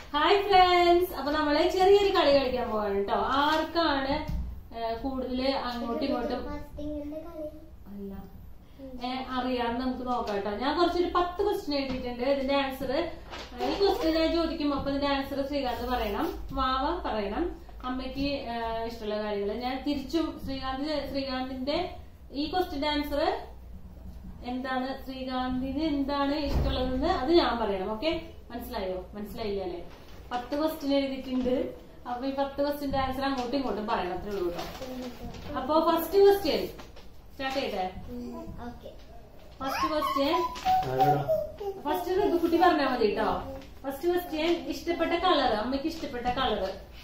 Hi friends അപ്പൊ നമ്മള് ചെറിയൊരു കളി കളിക്കാൻ പോവാണ് കേട്ടോ ആർക്കാണ് കൂടുതൽ അങ്ങോട്ടും ഇങ്ങോട്ടും ഫാസ്റ്റിംഗിന്റെ കളി അല്ല ഏ, അറിയാന്ന് നമുക്ക് നോക്കാം കേട്ടോ ഞാൻ കുറച്ചൊരു പത്ത് ക്വസ്റ്റ്യൻ എഴുതിയിട്ടുണ്ട് ഇതിന്റെ ആൻസർ ഈ ക്വസ്റ്റ്യൻ ഞാൻ ചോദിക്കും അപ്പൊ ഇതിന്റെ ആൻസർ ശ്രീകാന്ത് പറയണം വാവ പറയണം അമ്മയ്ക്ക് ഏ, ഇഷ്ടമുള്ള കാര്യങ്ങൾ ഞാൻ തിരിച്ചും ശ്രീകാന്ത് ശ്രീകാന്തിന്റെ ഈ ക്വസ്റ്റ്യന്റെ ആൻസർ എന്താണ് ശ്രീകാന്തിന് എന്താണ് ഇഷ്ടമുള്ളതെന്ന് അത് ഞാൻ പറയണം ഓക്കെ മനസ്സിലായോ മനസ്സിലായില്ല അല്ലേ പത്ത് ക്വസ്റ്റ്യൻ എഴുതിയിട്ടുണ്ട് അപ്പൊ ഈ പത്ത് ക്വസ്റ്റ്യന്റെ ആൻസർ അങ്ങോട്ടും ഇങ്ങോട്ടും പറയണം അത്രേ ഉള്ളൂ കേട്ടോ അപ്പൊ ഫസ്റ്റ് ക്വസ്റ്റ്യൻ സ്റ്റാർട്ട് ചെയ്തേ ഓക്കെ ഫസ്റ്റ് ക്വസ്റ്റ്യൻ ആരോടാ ഫസ്റ്റ് ഋതുക്കുട്ടി പറഞ്ഞാൽ മതി കേട്ടോ ഫസ്റ്റ് ക്വസ്റ്റ്യൻ ഇഷ്ടപ്പെട്ട കളർ അമ്മയ്ക്ക് ഇഷ്ടപ്പെട്ട കളർ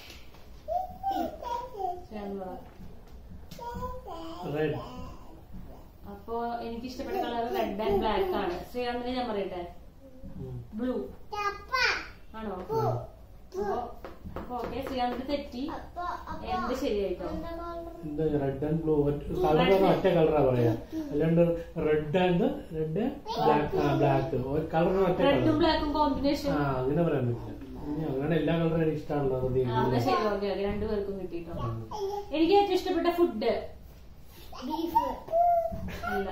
റെഡ് അപ്പൊ എനിക്ക് ഇഷ്ടപ്പെട്ട കളർ റെഡ് ആൻഡ് ബ്ലാക്ക് ആണ് ശ്രീകാന്തിനെ ഞാൻ പറയട്ടെ ബ്ലൂ ആണോ അപ്പൊ ഓക്കെ ശ്രീകാന്തിന് തെറ്റി അപ്പൊ അപ്പൊ എന്ത് ശരിയായിട്ടോ എന്താ കളർ എന്താ റെഡ് ആൻഡ് ബ്ലൂ കളർ ഒറ്റ കളറാ പറയാ അല്ലാണ്ട് റെഡ് ആൻഡ് റെഡ് ബ്ലാക്ക് ആ ബ്ലാക്ക് കളർ ഒറ്റ റെഡും കളർ ബ്ലാക്കും കോമ്പിനേഷൻ ആ അങ്ങനെ പറയാൻ പറ്റില്ല ഇനി അങ്ങനെ എല്ലാ കളറും എനിക്ക് ഇഷ്ടമാണല്ലോ അത് എന്നാ ശരി ഓക്കെ ഓക്കെ രണ്ടുപേർക്കും കിട്ടിട്ടോ എനിക്ക് ഏറ്റവും ഇഷ്ടപ്പെട്ട ഫുഡ് ബീഫ് അല്ല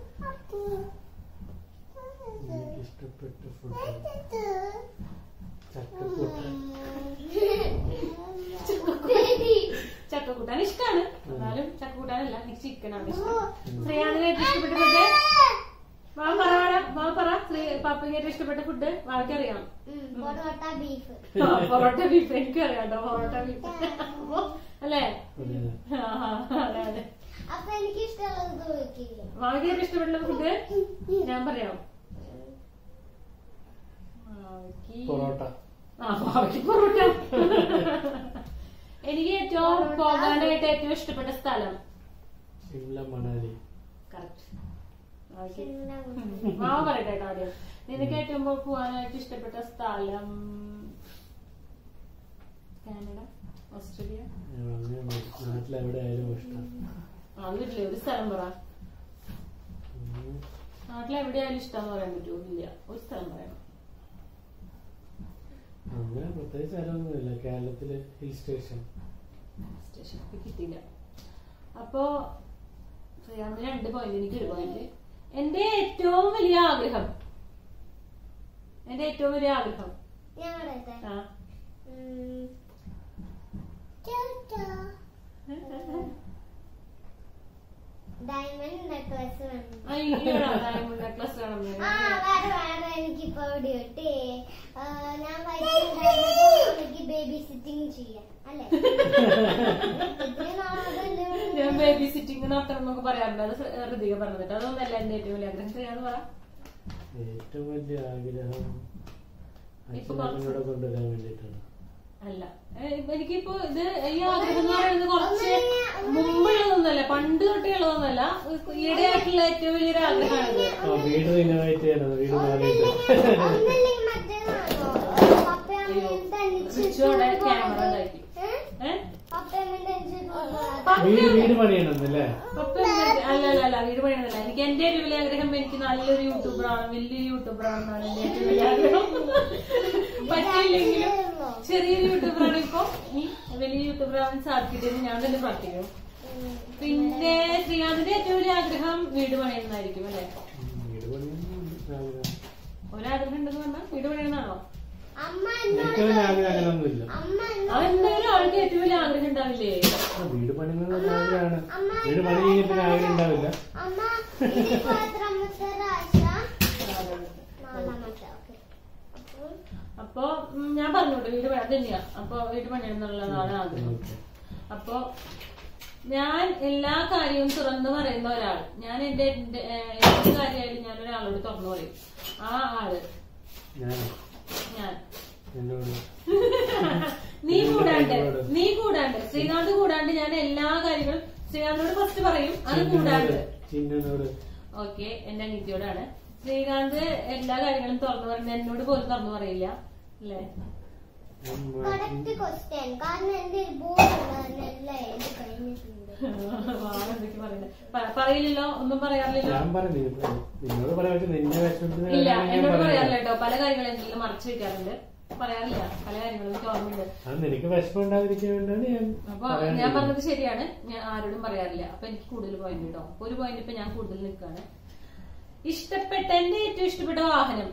എനിക്ക് ഇഷ്ടപ്പെട്ട ഫുഡ് ചക്കക്കൂട്ടൻ ചക്കക്കൂട്ടാൻ ഇഷ്ടമാണ് എന്നാലും ചക്കക്കൂട്ടാനല്ല എനിക്ക് ചിക്കനാണ് ഇഷ്ടം ശ്രീയാന്തിന് ഏറ്റവും ഇഷ്ടപ്പെട്ട ഫുഡ് വാ പറ വാ, വാ പറ ശ്രീ പപ്പയ്ക്ക് ഏറ്റവും ഇഷ്ടപ്പെട്ട ഫുഡ് വാക്ക് അറിയാം പൊറോട്ട ബീഫ് ആ, പൊറോട്ട ബീഫ് എനിക്ക് അറിയാം കേട്ടോ പൊറോട്ട ബീഫ് അപ്പൊ, അല്ലേ അതെ അതെ ആ, ആ, അതെ അതെ അപ്പൊ എനിക്ക് ഇഷ്ടമുള്ളത് ചോദിക്കില്ല വാക്ക് ഏറ്റവും ഇഷ്ടപ്പെട്ട ഫുഡ് ഞാൻ പറയാം വാവയ്ക്ക് പൊറോട്ട ആ, വാവയ്ക്ക് പൊറോട്ട എനിക്ക് ഏറ്റവും പോകാനായിട്ട് ഏറ്റവും ഇഷ്ടപ്പെട്ട സ്ഥലം ഷിംല മണാലി കറക്റ്റ് മാവ പറയട്ടെ കേട്ടോ ആദ്യം നിനക്ക് ഏറ്റവും പോ- പോവാനായിട്ട് ഇഷ്ടപ്പെട്ട സ്ഥലം കാനഡ ഓസ്ട്രേലിയ അങ്ങനെ നാട്ടിലെവിടെ ആയാലും ഇഷ്ടം അതില്ലേ ഒരു സ്ഥലം പറ ഉം. നാട്ടിൽ എവിടെയായാലും ഇഷ്ടം പറയാൻ പറ്റുമോ ഇല്ല ഒരു സ്ഥലം പറയണം അങ്ങനെ പ്രത്യേകിച്ച് സ്ഥലമൊന്നുമില്ല കേരളത്തില് ഹിൽ സ്റ്റേഷൻ സ്റ്റേഷൻ ഇപ്പൊ കിട്ടിയില്ല അപ്പോ ശ്രീകാന്തിന് രണ്ട് പോയിന്റ് എനിക്ക് ഒരു പോയിന്റ് എന്റെ ഏറ്റവും വലിയ ആഗ്രഹം എന്റെ ഏറ്റവും വലിയ ആഗ്രഹം ഞാൻ പറയട്ടെ ആ ഉം. ചോച്ചോ. ഡയമണ്ട് നെക്ലസ് വേണം അയ്യോടാ ഡയമണ്ട് നെക്ലസ് വേണം ആ എന്ന്. വേറെ വേറെ എനിക്കിപ്പോ ഇവിടെ കിട്ടി ആ, ഞാൻ വൈകുന്നേരമാകുമ്പോ എനിക്ക് ബേബി സിറ്റിംഗ് ചെയ്യാം അല്ലേ ഇത്രയും നാളതല്ലേ ഞാൻ ബേബി സിറ്റിംഗ് നടത്തണം എന്നൊക്കെ പറയാറുണ്ട് അത് ഹൃതിക പറഞ്ഞിട്ട് അതൊന്നല്ല എന്റെ ഏറ്റവും വലിയ ആഗ്രഹം ശ്രീകാന്ത് പറ ഏറ്റവും വലിയ ആഗ്രഹം ഇപ്പൊ അച്ഛനോടെ കൊണ്ടുവരാൻ വേണ്ടിയിട്ടാണ് അല്ല ഏ, ഇപ്പൊ എനിക്കിപ്പോ ഇത് ഈ ആഗ്രഹം എന്ന് പറയുന്നത് കുറച്ച് മുമ്പുള്ളതൊന്നല്ല പണ്ട് തൊട്ടേ ഉള്ളതൊന്നല്ല ഈയിടെയായിട്ടുള്ള ഏറ്റവും വലിയൊരു ആഗ്രഹമാണിത് ആ വീട് റിനോവേറ്റ് ചെയ്യണത് വീട് മാറിയിട്ട് ഒന്നല്ലെങ്കിൽ മറ്റേതാണോ പപ്പയും അയ്യോ അമ്മയും തനിച്ച് സ്വിച്ചോടെ ക്യാമറ ഉണ്ടാക്കി ഏ? ഏഹ് പപ്പയും അമ്മയും തനിച്ച് വീട് വീട് പണിയണമെന്നല്ലേ പപ്പ എന്ത് അല്ല അല്ല അല്ല വീട് പണിയുന്നില്ല എനിക്ക് എന്റെ ഏറ്റവും വലിയ ആഗ്രഹം എനിക്ക് നല്ലൊരു യൂട്യൂബർ ആണ് വലിയൊരു യൂട്യൂബർ ആണെന്നാണ് എന്റെ ഏറ്റവും വലിയ ആഗ്രഹം പറ്റിയില്ലെങ്കിലും ചെറിയൊരു യൂട്യൂബർ ആണ് ഇപ്പൊ ഈ വലിയ യൂട്യൂബർ ആവാൻ സാധിക്കട്ടെന്ന് ഞാൻ തന്നെ പ്രാർത്ഥിക്കും പിന്നെ ശ്രീകാന്തിന്റെ ഏറ്റവും വലിയ ആഗ്രഹം വീട് പണിയുന്നതായിരിക്കും അല്ലെ ഉം, വീട് പണിയൊന്നും ആഗ്രഹം ഒരാഗ്രഹം ഉണ്ടെന്ന് പറഞ്ഞാൽ വീട് പണിയുന്നതാണോ അമ്മ എന്നോട് ഏറ്റവും വലിയ ആഗ്രഹം അങ്ങനെയൊന്നുമില്ല അമ്മ എന്നോട് അതെന്തായാലും ആൾക്ക് ഏറ്റവും വലിയ ആഗ്രഹം ഉണ്ടാവില്ലേ ആ, വീട് പണിയുന്നത് ആഗ്രഹമാണ് വീട് പണി കഴിഞ്ഞിട്ട് ആഗ്രഹം ഉണ്ടാവില്ല അമ്മ ഇതിപ്പോ എത്രാമത്തെ പ്രാവശ്യ നാലാമത്തെ ഓക്കെ അപ്പോൾ അപ്പൊ ഉം, ഞാൻ പറഞ്ഞോട്ടെ വീട് പണി അത് തന്നെയാ അപ്പൊ വീട് പണിയെന്നുള്ളതാണ് ആഗ്രഹം അപ്പൊ ഞാൻ എല്ലാ കാര്യവും തുറന്നു പറയുന്ന ഒരാൾ ഞാൻ എന്റെ എന്റെ, ഏഹ്, എന്ത് കാര്യമായാലും ഞാൻ ഒരാളോട് തുറന്നു പറയും ആ ആള് ഞാൻ ഞാൻ എന്നോട് നീ കൂടാണ്ട് നീ കൂടാണ്ട് ശ്രീകാന്ത് കൂടാണ്ട് ഞാൻ എല്ലാ കാര്യങ്ങളും ശ്രീകാന്തിനോട് ഫസ്റ്റ് പറയും അത് കൂടാണ്ട് ചിന്നനോട് ഓക്കെ എന്റെ അനിത്യയോടാണ് ശ്രീകാന്ത് എല്ലാ കാര്യങ്ങളും തുറന്നു പറയുന്നത് എന്നോട് പോലും തുറന്നു പറയില്ല അല്ലേ കറക്റ്റ് ക്വസ്റ്റ്യൻ കാരണം എന്റെ ഒരു ബോർഡ് എല്ലാം എഴുതി കഴിഞ്ഞിട്ടുണ്ട് വാവ് എന്തൊക്കെ പറയുന്നത് പ- പറയില്ലല്ലോ ഒന്നും പറയാറില്ലല്ലോ ഞാൻ പറഞ്ഞു നിന്നോട് പറയാൻ പറ്റും നിന്നെ വിഷമിക്കുന്ന ഇല്ല കാര്യങ്ങൾ ഞാൻ എന്നോട് പറയാറില്ല പറയാം കേട്ടോ പല കാര്യങ്ങളും എന്തെങ്കിലും മറച്ചു വെക്കാറുണ്ട് പറയാറില്ല പല കാര്യങ്ങളും എനിക്ക് ഓർമ്മയുണ്ട് അത് നിനക്ക് വിഷമം ഉണ്ടാതിരിക്കാൻ വേണ്ടിയാണ് ഞാൻ അപ്പൊ പറയാൻ ഞാൻ ഇരിക്കുന്നത്. പറഞ്ഞത് ശരിയാണ് ഞാൻ ആരോടും പറയാറില്ല അപ്പൊ എനിക്ക് കൂടുതൽ പോയിന്റ് കേട്ടോ അപ്പൊ ഒരു പോയിന്റ് ഇപ്പൊ ഞാൻ കൂടുതൽ നിൽക്കാണ് ഇഷ്ടപ്പെട്ട എന്റെ ഏറ്റവും ഇഷ്ടപ്പെട്ട വാഹനം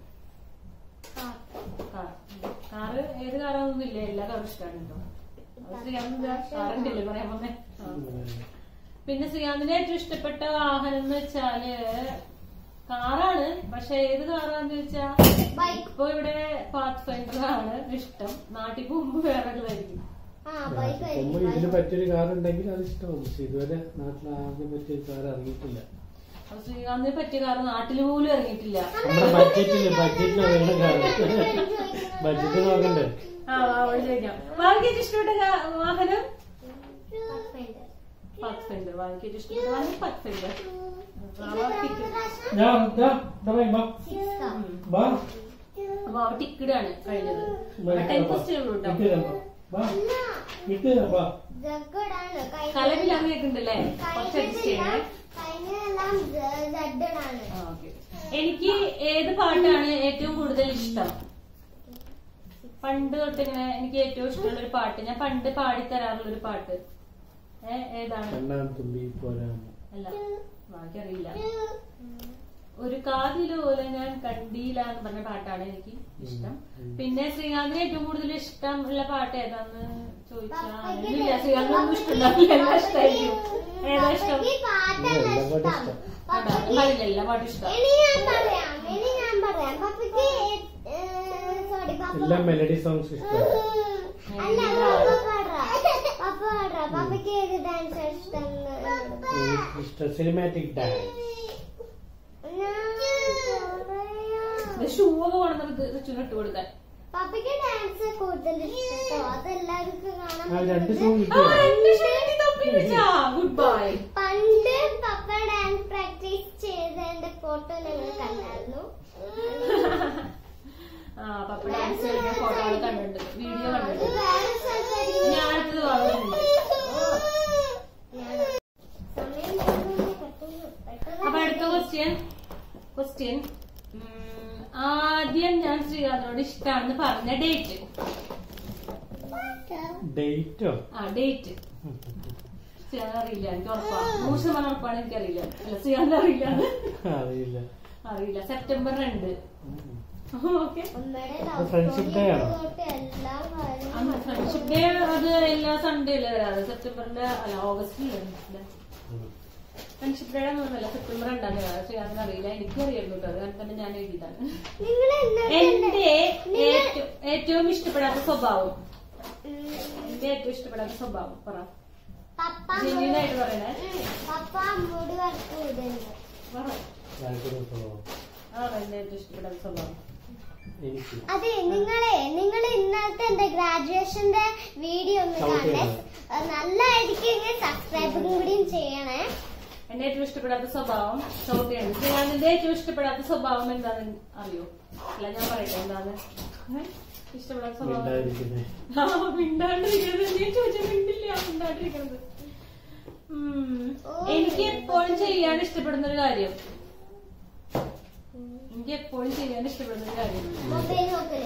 കാർ കാറ് ഏത് കാറാണെന്നൊന്നും ഇല്ല എല്ലാ കാറും ഇഷ്ടമാണ് കേട്ടോ അത് ശ്രീകാന്ത് കാറുണ്ടല്ലേ പറയാൻ പറഞ്ഞേ ആ. പിന്നെ ശ്രീകാന്തിന്റെ ഏറ്റവും ഇഷ്ടപ്പെട്ട വാഹനം എന്ന് വെച്ചാല് കാറാണ് പക്ഷെ ഏത് കാറാന്ന് ചോദിച്ചാ ബൈക്ക് ഇപ്പൊ ഇവിടെ പാത്ത് ഫൈൻഡർ ആണ് ഇഷ്ടം നാട്ടിൽ പോകുമ്പോ വേറെ ഉള്ളതായിരിക്കും ആ ബൈക്ക് മുമ്പ് ഇതിന് പറ്റിയൊരു കാർ ഉണ്ടെങ്കിൽ അത് ഇഷ്ടമാണ് പക്ഷെ ഇതുവരെ നാട്ടിൽ ആദ്യം പറ്റിയൊരു കാർ ഇറങ്ങിയിട്ടില്ല അപ്പൊ ശ്രീകാന്തിന് പറ്റിയ കാർ നാട്ടിൽ പോലും ഇറങ്ങിയിട്ടില്ല നമ്മുടെ ബഡ്ജറ്റില് ബഡ്ജറ്റിന് വേണ്ട കാർ ബഡ്ജറ്റ് നോക്കണ്ടേ ആ അവള് ചോദിക്കാം വാങ്ങിക്കേറ്റ് ഇഷ്ടപ്പെട്ട കാ- വാഹനം പാത്ത് ഫൈൻഡർ വാങ്ങിക്കേറ്റ് ഇഷ്ടപ്പെട്ട വാഹനം പാത്ത് ഫൈൻഡർ ഞാൻ ദാ, ദാ വാ, വാ. വാ. അപ്പൊ അവ ടിക്കറ്റാണ് കഴിഞ്ഞത് വാ, ടെൻ വാ. ക്വസ്റ്റ്യൻ ഉള്ളൂ ഇട്ട് കേട്ടോ തരാം, വാ. ഇട്ട് തരാം, വാ. ജഗഡാണ് കലവിൽ അങ്ങനെയൊക്കെയുണ്ടല്ലേ കുറച്ച് അഡ്ജസ്റ്റ് ചെയ്യണേ കഴിഞ്ഞെല്ലാം ജഡാണ് ആ, okay. എനിക്ക് ഏത് പാട്ടാണ് ഏറ്റവും കൂടുതൽ ഇഷ്ടം പണ്ട് തൊട്ട് ഇങ്ങനെ എനിക്ക് ഏറ്റവും ഇഷ്ടമുള്ള ഒരു പാട്ട് ഞാൻ പണ്ട് പാടിത്തരാറുള്ള ഒരു പാട്ട് ഏ ഏതാണ് കണ്ണാൻ തുമ്പി പോരാമോ അല്ല ബാക്കിയറിയില്ല ഒരു കാതിലോല ഞാൻ കണ്ടില്ല എന്ന് പറഞ്ഞ പാട്ടാണ് എനിക്ക് ഇഷ്ടം പിന്നെ ശ്രീകാന്തിന് ഏറ്റവും കൂടുതൽ ഇഷ്ടം ഉള്ള പാട്ട് ഏതാന്ന് ചോദിച്ചാൽ ഇല്ല ശ്രീകാന്തിനൊന്നും ഇഷ്ടമുണ്ടാവില്ല എല്ലാം ഇഷ്ടമായിരിക്കും ഏതാ ഇഷ്ടം ഈ പാട്ടല്ല എല്ലാ പാട്ടും ഇഷ്ടം ഇഷ്ടം അതാ, പാടില്ല എല്ലാ പാട്ടും ഇഷ്ടം ഇനി ഞാൻ പറയാം ഇനി ഞാൻ പറയാം പപ്പയ്ക്ക് സോറി പപ്പ എല്ലാം മെലഡി സോങ്സ് ഇഷ്ടമാണ് അല്ല പപ്പ പാടാ പപ്പ പാടാ പപ്പയ്ക്ക് ഏത് ഡാൻസ് ഇഷ്ടം എനിക്ക് ഇഷ്ടം സിനിമാറ്റിക് ഡാൻസ് ഷൂ ഒക്കെ കൊണ്ടുവന്നത് റിച്ചുവിന് ഇട്ട് കൊടുക്കാൻ പപ്പയ്ക്ക് ഡാൻസ് കൂടുതൽ ഇഷ്ടട്ടോ അതെല്ലാവർക്കും കാണാൻ ആ രണ്ട് പറ്റുന്നത്. സോങ് ഗുഡ് ബൈ പണ്ട് പപ്പ ഡാൻസ് പ്രാക്ടീസ് ചെയ്തതിന്റെ ഫോട്ടോ ഞങ്ങൾ കണ്ടായിരുന്നു ആ പപ്പ ഡാൻസ് കളിക്കുന്ന ഫോട്ടോകൾ കണ്ടിട്ടുണ്ട് വീഡിയോ അത് കണ്ടിട്ടുണ്ട് വേറെ സ്ഥലത്തായിരിക്കും. ഞാൻ അടുത്തത് പറയുന്നുണ്ട് ഞാൻ- സമയം പോകുന്നു, പെട്ടെന്ന് പെട്ടെന്ന് അപ്പൊ അടുത്ത ക്വസ്റ്റ്യൻ ക്വസ്റ്റ്യൻ ആദ്യം ഞാൻ ശ്രീകാന്തിനോട് ഇഷ്ടമാണെന്ന് പറഞ്ഞ ഡേറ്റ് ഡേറ്റോ ആ ഡേറ്റ് ശ്രീകാന്ത് അറിയില്ല എനിക്ക് ഉറപ്പാണ് നൂറ് ശതമാനം ഉറപ്പാണ് എനിക്കറിയില്ല അല്ല ശ്രീകാന്ത് അറിയില്ല അറിയില്ല അറിയില്ല സെപ്റ്റംബർ രണ്ട് ഓക്കെ അമ്മയുടെ അത് friendship day ആണോ? തൊട്ട് എല്ലാ കാര്യവും ഫ്രണ്ട്ഷിപ്പ് ഡേ അത് എല്ലാ സൺഡേ അല്ലേ വരാറ് സെപ്റ്റംബറിന്റെ അല്ല ഓഗസ്റ്റിൽ ഫ്രണ്ട്ഷിപ്പ് ഡേ ഒന്നുമല്ല സെപ്റ്റംബർ രണ്ടാം തീയതി ശ്രീകാന്തിന് അറിയില്ല എനിക്കും അറിയായിരുന്നു കേട്ടോ അത് കാരണം തന്നെ ഞാൻ എഴുതിയതാണ് നിങ്ങൾ എന്താ എന്റെ ഏറ്റവും ഏറ്റവും ഇഷ്ടപ്പെടാത്ത സ്വഭാവം എന്റെ ഏറ്റവും ഇഷ്ടപ്പെടാത്ത സ്വഭാവം പറ പപ്പ ജെന്യൂനായിട്ട് പറയണേ ഉം, പപ്പ മുടി വറുത്ത് വിടുന്നു പറ ബാക്ക്ഗ്രൗണ്ട് സ്വഭാവം ആ എന്റെ ഏറ്റവും ഇഷ്ടപ്പെടാത്ത സ്വഭാവം എനിക്ക് അതെ നിങ്ങളെ നിങ്ങൾ ഇന്നത്തെ എന്റെ ഗ്രാജുവേഷന്റെ വീഡിയോ ഒന്ന് Shout കാണേ ചെയ്യണം. നല്ലതായിരിക്കും സബ്സ്ക്രൈബും കൂടിയും ചെയ്യണേ എന്റെ ഏറ്റവും ഇഷ്ടപ്പെടാത്ത സ്വഭാവം ചോദ്യമാണ് ശ്രീകാന്തിന്റെ ഏറ്റവും ഇഷ്ടപ്പെടാത്ത സ്വഭാവം എന്താണെന്ന് അറിയോ അല്ല ഞാൻ പറയട്ടെ എന്താണ് ഏ? ഇഷ്ടപ്പെടാത്ത സ്വഭാവം മിണ്ടാതിരിക്കുന്നേ ആ, മിണ്ടാണ്ടിരിക്കുന്നത് ഞാൻ ചോദിച്ചാൽ മിണ്ടില്ല മിണ്ടാണ്ടിരിക്കുന്നത് ഉം. എനിക്ക് എപ്പോഴും ചെയ്യാൻ ഇഷ്ടപ്പെടുന്ന ഒരു കാര്യം എനിക്ക് എപ്പോഴും ചെയ്യാൻ ഇഷ്ടപ്പെടുന്ന ഒരു കാര്യം മൊബൈൽ നോക്കല്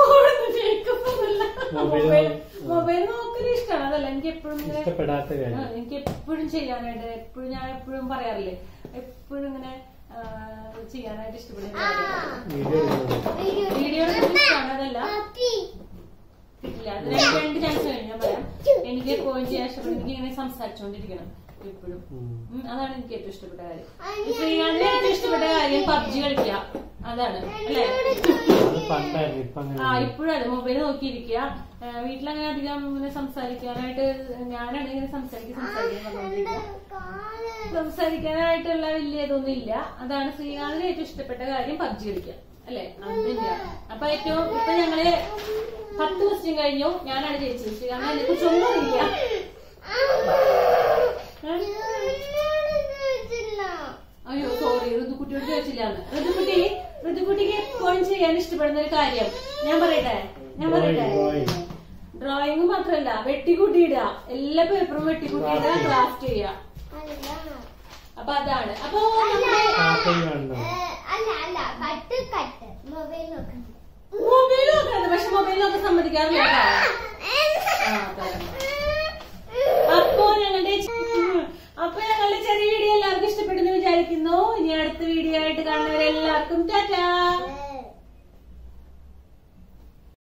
മൊബൈൽ മൊബൈൽ നോക്കല് ഇഷ്ടമാണ് അതല്ല എനിക്ക് എപ്പോഴും ഇങ്ങനെ ഇഷ്ടപ്പെടാത്ത ആ, കാര്യം എനിക്ക് എപ്പോഴും ചെയ്യാനായിട്ട് എപ്പോഴും ഞാൻ എപ്പോഴും പറയാറില്ലേ എപ്പോഴും ഇങ്ങനെ ആ, ചെയ്യാനായിട്ട് ഇഷ്ടപ്പെടുന്ന ആ ഒരു കാര്യമാണ്. വീഡിയോ എടുക്കുന്നത് വീഡിയോ വീഡിയോ ഇഷ്ടമാണ് അതല്ല പപ്പി കിട്ടില്ല അത് രണ്ട് രണ്ട് ചാൻസ് കഴിഞ്ഞ് ഞാൻ പറയാം എനിക്ക് എപ്പോഴും ചെയ്യാൻ ഇഷ്ടപ്പെടും എനിക്ക് ഇങ്ങനെ സംസാരിച്ചുകൊണ്ടിരിക്കണം എപ്പോഴും ഉം. ഉം, അതാണ് എനിക്ക് ഏറ്റവും ഇഷ്ടപ്പെട്ട കാര്യം ഈ ശ്രീകാന്തിന് ഏറ്റവും ഇഷ്ടപ്പെട്ട കാര്യം പബ്ജി കളിക്കുക അതാണ് അല്ലേ അത് പണ്ടായിരുന്നു ഇപ്പൊ ആ അങ്ങനെ ഇപ്പോഴും അതെ മൊബൈൽ നോക്കിയിരിക്കുക ആ, വീട്ടിലങ്ങനെ അധികം ഇങ്ങനെ സംസാരിക്കാനായിട്ട് ഞാനാണ് ഇങ്ങനെ സംസാരിക്കുക സംസാരിക്കാൻ പറഞ്ഞുകൊണ്ടിരിക്കുക സംസാരിക്കാനായിട്ടുള്ള വലിയ ഇതൊന്നും ഇല്ല അതാണ് ശ്രീകാന്തിന് ഏറ്റവും ഇഷ്ടപ്പെട്ട കാര്യം പബ്ജി കളിക്കുക അല്ലെ അത് തന്നെയാണ് അപ്പൊ ഏറ്റവും ഇപ്പൊ ഞങ്ങള് പത്ത് ക്വസ്റ്റ്യൻ കഴിഞ്ഞു ഞാനാണ് ജയിച്ചത് ശ്രീകാന്ത് എന്നെ കുറിച്ച് ഒന്നും അറിയില്ല ഏ? അയ്യോ സോറി ഋതുക്കുട്ടിയോട് ചോദിച്ചില്ലാന്ന് ഋതുക്കുട്ടി ഋതുക്കുട്ടിക്ക് എപ്പോഴും ചെയ്യാൻ ഇഷ്ടപ്പെടുന്ന ഒരു കാര്യം ഞാൻ പറയട്ടെ ഞാൻ പറയട്ടെ Drawing, drawing. ഡ്രോയിങ് മാത്രല്ല വെട്ടിക്കൂട്ടിയിടുക എല്ലാ പേപ്പറും വെട്ടിക്കൂട്ടിയിടുക ക്രാഫ്റ്റ് ചെയ്യുക അപ്പൊ അതാണ് അപ്പൊ നമ്മുടെ കാർട്ടൂൺ കാണണം അല്ല അല്ല കട്ട് കട്ട് മൊബൈൽ നോക്കണം മൊബൈൽ നോക്കരുത് പക്ഷെ മൊബൈൽ നോക്കാൻ സമ്മതിക്കാറില്ല കേട്ടോ ആ, തരാം. അപ്പോ ഞങ്ങളുടെ ചെ- അപ്പൊ ഞങ്ങളുടെ ചെറിയ വീഡിയോ എല്ലാവർക്കും ഇഷ്ടപ്പെട്ടെന്ന് വിചാരിക്കുന്നു ഇനി അടുത്ത വീഡിയോ ആയിട്ട് കാണുന്നവരെല്ലാവർക്കും ടാറ്റാ